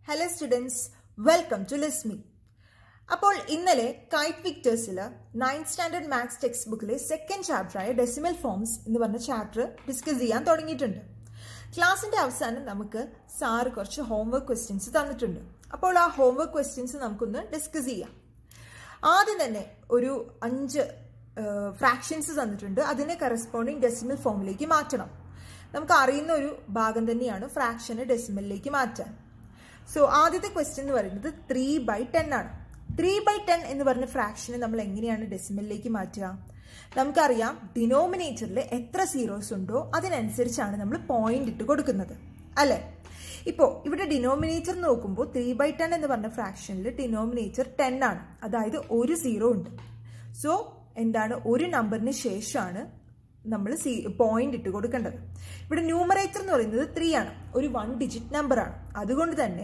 hello students welcome to Lismi അപ്പോൾ ഇന്നലെ Kite വിക്ടേഴ്സിൽ നയൻത് സ്റ്റാൻഡേർഡ് മാത്സ് ടെക്സ്റ്റ് ബുക്കിലെ സെക്കൻഡ് ചാപ്റ്ററായ ഡെസിമൽ ഫോംസ് എന്ന് പറഞ്ഞ ചാപ്റ്റർ ഡിസ്കസ് ചെയ്യാൻ തുടങ്ങിയിട്ടുണ്ട് ക്ലാസിന്റെ അവസാനം നമുക്ക് സാറ് കുറച്ച് ഹോംവർക്ക് ക്വസ്റ്റ്യൻസ് തന്നിട്ടുണ്ട് അപ്പോൾ ആ ഹോംവർക്ക് ക്വസ്റ്റ്യൻസ് നമുക്കൊന്ന് ഡിസ്കസ് ചെയ്യാം ആദ്യം തന്നെ ഒരു അഞ്ച് ഫ്രാക്ഷൻസ് തന്നിട്ടുണ്ട് അതിനെ കറസ്പോണ്ടിങ് ഡെസിമൽ ഫോമിലേക്ക് മാറ്റണം നമുക്ക് അറിയുന്ന ഒരു ഭാഗം തന്നെയാണ് ഫ്രാക്ഷന് ഡെസിമലിലേക്ക് മാറ്റാൻ സോ ആദ്യത്തെ ക്വസ്റ്റ്യൻ എന്ന് പറയുന്നത് ത്രീ ബൈ ടെൻ ആണ് ത്രീ ബൈ ടെൻ എന്ന് പറഞ്ഞ ഫ്രാക്ഷനെ നമ്മൾ എങ്ങനെയാണ് ഡെസിമലിലേക്ക് മാറ്റുക നമുക്കറിയാം ഡിനോമിനേറ്ററിൽ എത്ര സീറോസ് ഉണ്ടോ അതിനനുസരിച്ചാണ് നമ്മൾ പോയിന്റ് ഇട്ട് കൊടുക്കുന്നത് അല്ലേ ഇപ്പോൾ ഇവിടെ ഡിനോമിനേറ്റർ നോക്കുമ്പോൾ ത്രീ ബൈ ടെൻ എന്ന് പറഞ്ഞ ഫ്രാക്ഷനിൽ ഡിനോമിനേറ്റർ ടെൻ ആണ് അതായത് ഒരു സീറോ ഉണ്ട് സോ എന്താണ് ഒരു നമ്പറിന് ശേഷമാണ് നമ്മൾ സി പോയിന്റ് ഇട്ട് കൊടുക്കേണ്ടത് ഇവിടെ ന്യൂമറേറ്റർ എന്ന് പറയുന്നത് ത്രീ ആണ് ഒരു വൺ ഡിജിറ്റ് നമ്പർ ആണ് അതുകൊണ്ട് തന്നെ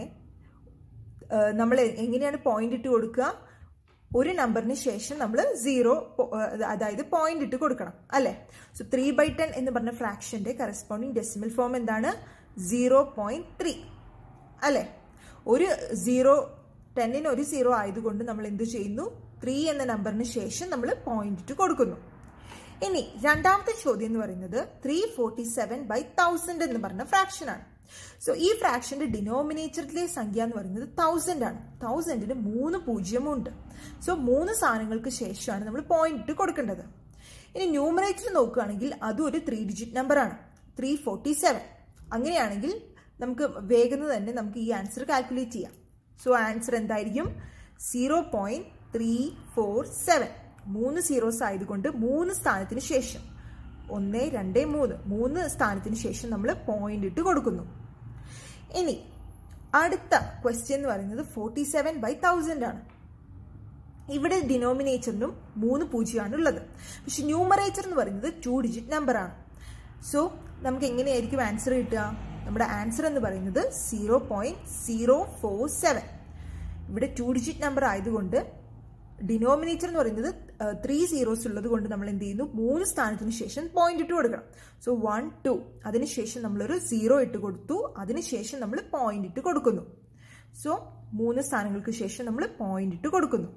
നമ്മൾ എങ്ങനെയാണ് പോയിന്റ് ഇട്ട് കൊടുക്കുക ഒരു നമ്പറിന് ശേഷം നമ്മൾ സീറോ അതായത് പോയിന്റ് ഇട്ട് കൊടുക്കണം അല്ലെ സോ ത്രീ ബൈ ടെൻ എന്ന് പറഞ്ഞ ഫ്രാക്ഷന്റെ കറസ്പോണ്ടിങ് ഡെസിമൽ ഫോം എന്താണ് സീറോ പോയിന്റ് ത്രീ അല്ലെ ഒരു സീറോ ടെന്നിന് ഒരു സീറോ ആയതുകൊണ്ട് നമ്മൾ എന്ത് ചെയ്യുന്നു ത്രീ എന്ന നമ്പറിന് ശേഷം നമ്മൾ പോയിന്റ് ഇട്ട് കൊടുക്കുന്നു ഇനി രണ്ടാമത്തെ ചോദ്യം എന്ന് പറയുന്നത് three forty seven by thousand എന്ന് പറഞ്ഞ ഫ്രാക്ഷൻ ആണ് സോ ഈ ഫ്രാക്ഷന്റെ ഡിനോമിനേറ്ററിലെ സംഖ്യ എന്ന് പറയുന്നത് തൗസൻഡ് ആണ് തൗസൻഡിന് മൂന്ന് പൂജ്യമും ഉണ്ട് സോ മൂന്ന് സാധനങ്ങൾക്ക് ശേഷമാണ് നമ്മൾ പോയിന്റ് ഇട്ട് കൊടുക്കേണ്ടത് ഇനി ന്യൂമറേറ്റർ നോക്കുകയാണെങ്കിൽ അതും ഒരു ത്രീ ഡിജിറ്റ് നമ്പർ ആണ് ത്രീ ഫോർട്ടി സെവൻ അങ്ങനെയാണെങ്കിൽ നമുക്ക് വേഗം തന്നെ നമുക്ക് ഈ ആൻസർ കാൽക്കുലേറ്റ് ചെയ്യാം സോ ആൻസർ എന്തായിരിക്കും zero point three four seven മൂന്ന് സീറോസ് ആയതുകൊണ്ട് മൂന്ന് സ്ഥാനത്തിന് ശേഷം ഒന്ന് രണ്ട് മൂന്ന് മൂന്ന് സ്ഥാനത്തിന് ശേഷം നമ്മൾ പോയിന്റ് ഇട്ട് കൊടുക്കുന്നു ഇനി അടുത്ത ക്വസ്റ്റ്യൻ എന്ന് പറയുന്നത് ഫോർട്ടി സെവൻ ബൈ തൗസൻഡ് ആണ് ഇവിടെ ഡിനോമിനേറ്ററിനും മൂന്ന് പൂജ്യമാണ് ഉള്ളത് പക്ഷെ ന്യൂമറേറ്റർ എന്ന് പറയുന്നത് ടു ഡിജിറ്റ് നമ്പർ ആണ് സോ നമുക്ക് എങ്ങനെയായിരിക്കും ആൻസർ കിട്ടുക നമ്മുടെ ആൻസർ എന്ന് പറയുന്നത് zero point zero four seven ഇവിടെ ടു ഡിജിറ്റ് നമ്പർ ആയതുകൊണ്ട് ഡിനോമിനേറ്റർ എന്ന് പറയുന്നത് ത്രീ സീറോസ് ഉള്ളത് കൊണ്ട് നമ്മൾ എന്ത് ചെയ്യുന്നു മൂന്ന് സ്ഥാനത്തിന് ശേഷം പോയിന്റ് ഇട്ട് കൊടുക്കണം സോ വൺ ടു അതിനുശേഷം നമ്മളൊരു സീറോ ഇട്ട് കൊടുത്തു അതിനുശേഷം നമ്മൾ പോയിന്റ് ഇട്ട് കൊടുക്കുന്നു സോ മൂന്ന് സ്ഥാനങ്ങൾക്ക് ശേഷം നമ്മൾ പോയിന്റ് ഇട്ട് കൊടുക്കുന്നു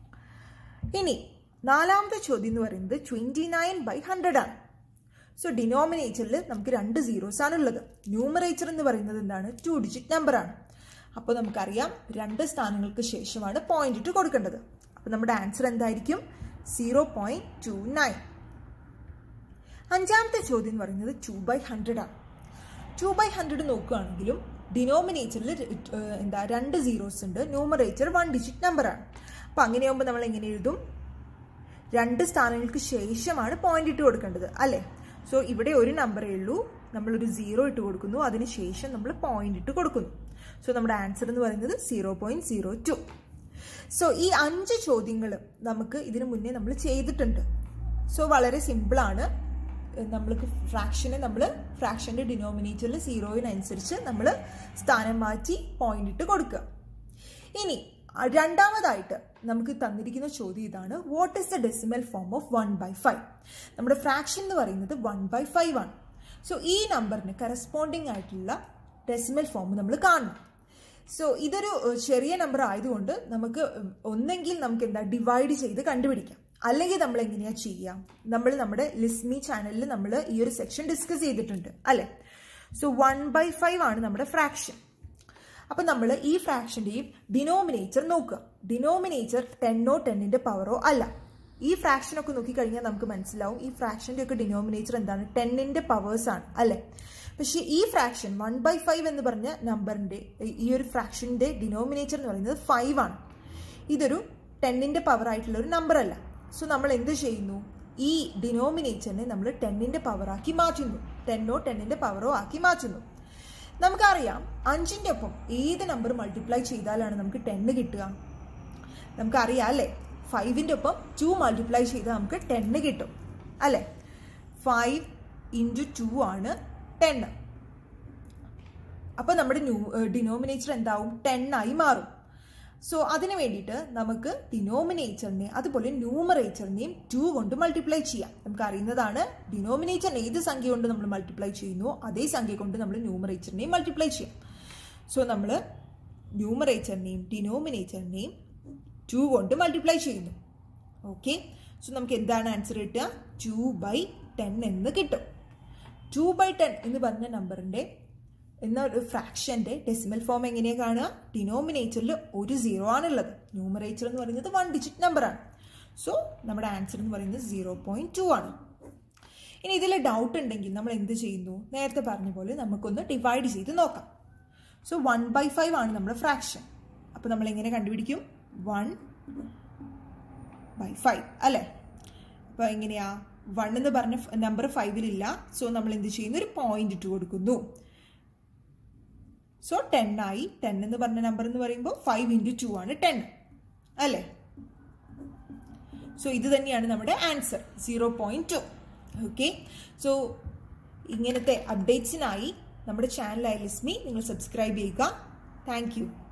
ഇനി നാലാമത്തെ ചോദ്യം എന്ന് പറയുന്നത് ട്വന്റി നയൻ ബൈ ഹൺഡ്രഡ് ആണ് സോ ഡിനോമിനേറ്ററിൽ നമുക്ക് രണ്ട് സീറോസ് ആണ് ഉള്ളത് ന്യൂമറേറ്റർ എന്ന് പറയുന്നത് എന്താണ് ടു ഡിജിറ്റ് നമ്പർ ആണ് അപ്പോൾ നമുക്കറിയാം രണ്ട് സ്ഥാനങ്ങൾക്ക് ശേഷമാണ് പോയിന്റ് ഇട്ട് കൊടുക്കേണ്ടത് അപ്പോൾ നമ്മുടെ ആൻസർ എന്തായിരിക്കും സീറോ പോയിന്റ് ടു നയൻ അഞ്ചാമത്തെ ചോദ്യം എന്ന് പറയുന്നത് ടു ബൈ ഹൺഡ്രഡ് ആണ് ടു ബൈ ഹൺഡ്രഡ് നോക്കുകയാണെങ്കിലും ഡിനോമിനേറ്ററിൽ എന്താ രണ്ട് സീറോസ് ഉണ്ട് ന്യൂമറേറ്റർ വൺ ഡിജിറ്റ് നമ്പർ ആണ് അപ്പോൾ അങ്ങനെയാകുമ്പോൾ നമ്മൾ എങ്ങനെ എഴുതും രണ്ട് സ്ഥാനങ്ങൾക്ക് ശേഷമാണ് പോയിന്റ് ഇട്ട് കൊടുക്കേണ്ടത് അല്ലേ സോ ഇവിടെ ഒരു നമ്പറേ ഉള്ളൂ നമ്മളൊരു സീറോ ഇട്ട് കൊടുക്കുന്നു അതിനുശേഷം നമ്മൾ പോയിന്റ് ഇട്ട് കൊടുക്കുന്നു സോ നമ്മുടെ ആൻസർ എന്ന് പറയുന്നത് zero point zero two so ഈ അഞ്ച് ചോദ്യങ്ങൾ നമുക്ക് ഇതിനു മുന്നേ നമ്മൾ ചെയ്തിട്ടുണ്ട് സോ വളരെ സിമ്പിളാണ് നമ്മൾക്ക് ഫ്രാക്ഷനെ നമ്മൾ ഫ്രാക്ഷൻ്റെ ഡിനോമിനേറ്ററിൽ സീറോയിനനുസരിച്ച് നമ്മൾ സ്ഥാനം മാറ്റി പോയിന്റ് ഇട്ട് കൊടുക്കുക ഇനി രണ്ടാമതായിട്ട് നമുക്ക് തന്നിരിക്കുന്ന ചോദ്യം ഇതാണ് what is the decimal form of one by five നമ്മുടെ ഫ്രാക്ഷൻ എന്ന് പറയുന്നത് വൺ ബൈ ഫൈവ് ആണ് സോ ഈ നമ്പറിന് കറസ്പോണ്ടിങ് ആയിട്ടുള്ള ഡെസിമൽ ഫോം നമ്മൾ കാണണം സോ ഇതൊരു ചെറിയ നമ്പർ ആയതുകൊണ്ട് നമുക്ക് ഒന്നെങ്കിൽ നമുക്ക് എന്താ ഡിവൈഡ് ചെയ്ത് കണ്ടുപിടിക്കാം അല്ലെങ്കിൽ നമ്മൾ എങ്ങനെയാ ചെയ്യാം നമ്മൾ നമ്മുടെ ലിസ്മി ചാനലിൽ നമ്മൾ ഈ ഒരു സെക്ഷൻ ഡിസ്കസ് ചെയ്തിട്ടുണ്ട് അല്ലെ സോ വൺ ബൈ ഫൈവ് ആണ് നമ്മുടെ ഫ്രാക്ഷൻ അപ്പൊ നമ്മൾ ഈ ഫ്രാക്ഷന്റെയും ഡിനോമിനേറ്റർ നോക്കുക ഡിനോമിനേറ്റർ ടെന്നോ ടെന്നിന്റെ പവറോ അല്ല ഈ ഫ്രാക്ഷൻ ഒക്കെ നോക്കിക്കഴിഞ്ഞാൽ നമുക്ക് മനസ്സിലാവും ഈ ഫ്രാക്ഷന്റെ ഒക്കെ ഡിനോമിനേറ്റർ എന്താണ് ടെന്നിന്റെ പവേഴ്സ് ആണ് അല്ലെ പക്ഷേ ഈ ഫ്രാക്ഷൻ വൺ ബൈ ഫൈവ് എന്ന് പറഞ്ഞ നമ്പറിന്റെ ഈ ഒരു ഫ്രാക്ഷന്റെ ഡിനോമിനേറ്റർ എന്ന് പറയുന്നത് ഫൈവ് ആണ് ഇതൊരു ടെന്നിന്റെ പവർ ആയിട്ടുള്ള ഒരു നമ്പർ അല്ല സോ നമ്മൾ എന്ത് ചെയ്യുന്നു ഈ ഡിനോമിനേറ്ററിനെ നമ്മൾ ടെന്നിന്റെ പവർ ആക്കി മാറ്റുന്നു ടെന്നോ ടെന്നിന്റെ പവറോ ആക്കി മാറ്റുന്നു നമുക്കറിയാം അഞ്ചിന്റെ ഒപ്പം ഏത് നമ്പർ മൾട്ടിപ്ലൈ ചെയ്താലാണ് നമുക്ക് ടെന്ന് കിട്ടുക നമുക്കറിയാം അല്ലേ ഫൈവിന്റെ ഒപ്പം ടു മൾട്ടിപ്ലൈ ചെയ്താൽ നമുക്ക് ടെന്ന് കിട്ടും അല്ലേ ഫൈവ് ഇൻറ്റു ടു ആണ് ടെൻ അപ്പോൾ നമ്മുടെ ന്യൂ ഡിനോമിനേറ്റർ എന്താവും ടെൻ ആയി മാറും സോ അതിന് വേണ്ടിയിട്ട് നമുക്ക് ഡിനോമിനേറ്ററിനെ അതുപോലെ ന്യൂമറേറ്ററിനെയും ടു കൊണ്ട് മൾട്ടിപ്ലൈ ചെയ്യാം നമുക്ക് അറിയുന്നതാണ് ഡിനോമിനേറ്ററിനെ ഏത് സംഖ്യ കൊണ്ട് നമ്മൾ മൾട്ടിപ്ലൈ ചെയ്യുന്നു അതേ സംഖ്യ കൊണ്ട് നമ്മൾ ന്യൂമറേറ്ററിനെയും മൾട്ടിപ്ലൈ ചെയ്യാം സോ നമ്മൾ ന്യൂമറേച്ചറിനെയും ഡിനോമിനേറ്ററിനെയും ടു കൊണ്ട് മൾട്ടിപ്ലൈ ചെയ്യുന്നു ഓക്കെ സോ നമുക്ക് എന്താണ് ആൻസർ കിട്ടുക ടു ബൈ ടെൻ എന്ന് കിട്ടും ടു ബൈ ടെൻ എന്ന് പറഞ്ഞ നമ്പറിൻ്റെ എന്ന ഒരു ഫ്രാക്ഷൻ്റെ ഡെസിമൽ ഫോം എങ്ങനെയാണ് കാണുക ഡിനോമിനേറ്ററിൽ ഒരു സീറോ ആണുള്ളത് ന്യൂമറേച്ചർ എന്ന് പറയുന്നത് വൺ ഡിജിറ്റ് നമ്പറാണ് സോ നമ്മുടെ ആൻസർ എന്ന് പറയുന്നത് സീറോ പോയിൻറ്റ് ടു ആണ് ഇനി ഇതിൽ ഡൗട്ട് ഉണ്ടെങ്കിൽ നമ്മൾ എന്ത് ചെയ്യുന്നു നേരത്തെ പറഞ്ഞ പോലെ നമുക്കൊന്ന് ഡിവൈഡ് ചെയ്ത് നോക്കാം സോ വൺ ബൈ ഫൈവ് ആണ് നമ്മുടെ ഫ്രാക്ഷൻ അപ്പോൾ നമ്മൾ എങ്ങനെ കണ്ടുപിടിക്കും വൺ ബൈ ഫൈവ് അല്ലേ അപ്പോൾ എങ്ങനെയാ വൺ എന്ന് പറഞ്ഞ നമ്പർ ഫൈവിലില്ല സോ നമ്മൾ എന്ത് ചെയ്യുന്നു ഒരു പോയിന്റ് ഇട്ട് കൊടുക്കുന്നു സോ ടെൻ ആയി ടെൻ എന്ന് പറഞ്ഞ നമ്പർ എന്ന് പറയുമ്പോൾ ഫൈവ് ഇൻറ്റു ടു ആണ് ടെൻ അല്ലേ സോ ഇത് തന്നെയാണ് നമ്മുടെ answer zero point two okay so ഇങ്ങനത്തെ അപ്ഡേറ്റ്സിനായി നമ്മുടെ ചാനലായ ലിസ്മി നിങ്ങൾ സബ്സ്ക്രൈബ് ചെയ്യുക താങ്ക് യു